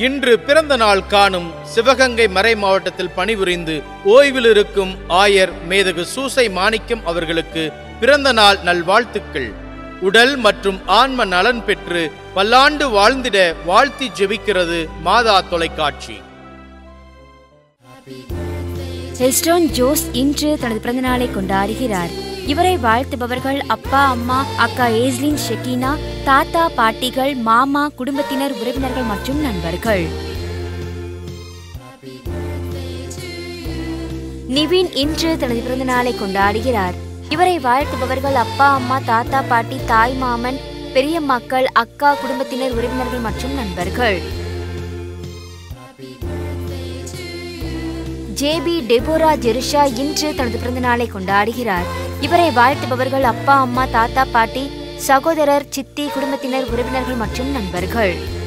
இன்று பிறந்த நாள் காணும் சிவகங்கை மறை மாவட்டத்தில் பணிபுரிந்து ஓய்வில் இருக்கும் ஆயர் மேதகு சூசை மாணிக்கம் அவர்களுக்கு பிறந்த நாள் நல்வாழ்த்துக்கள் உடல் மற்றும் ஆன்ம நலன் பெற்று பல்லாண்டு வாழ்ந்திட வாழ்த்தி ஜெபிக்கிறது மாதா தொலைக்காட்சி ஹெஸ்டோன் ஜோஸ் இன்று தனது பிறந்தநாளை கொண்டாடுகிறார் இவரை வாழ்த்துபவர்கள் அப்பா அம்மா அக்கா ஏஸ்லின் ஷெட்டினா தாத்தா பாட்டிகள் மாமா குடும்பத்தினர் உறவினர்கள் மற்றும் நண்பர்கள் நிவின் இன்று தனது பிறந்த நாளை கொண்டாடுகிறார் இவரை வாழ்த்துபவர்கள் அப்பா அம்மா தாத்தா பாட்டி தாய் மாமன் பெரிய மக்கள் அக்கா குடும்பத்தினர் உறவினர்கள் மற்றும் நண்பர்கள் ஜேபி டெபோரா ஜெருஷா இன்று தனது பிறந்த நாளை கொண்டாடுகிறார் இவரை வாழ்த்துபவர்கள் அப்பா அம்மா தாத்தா பாட்டி சகோதரர் சித்தி குடும்பத்தினர் உறவினர்கள் மற்றும் நண்பர்கள்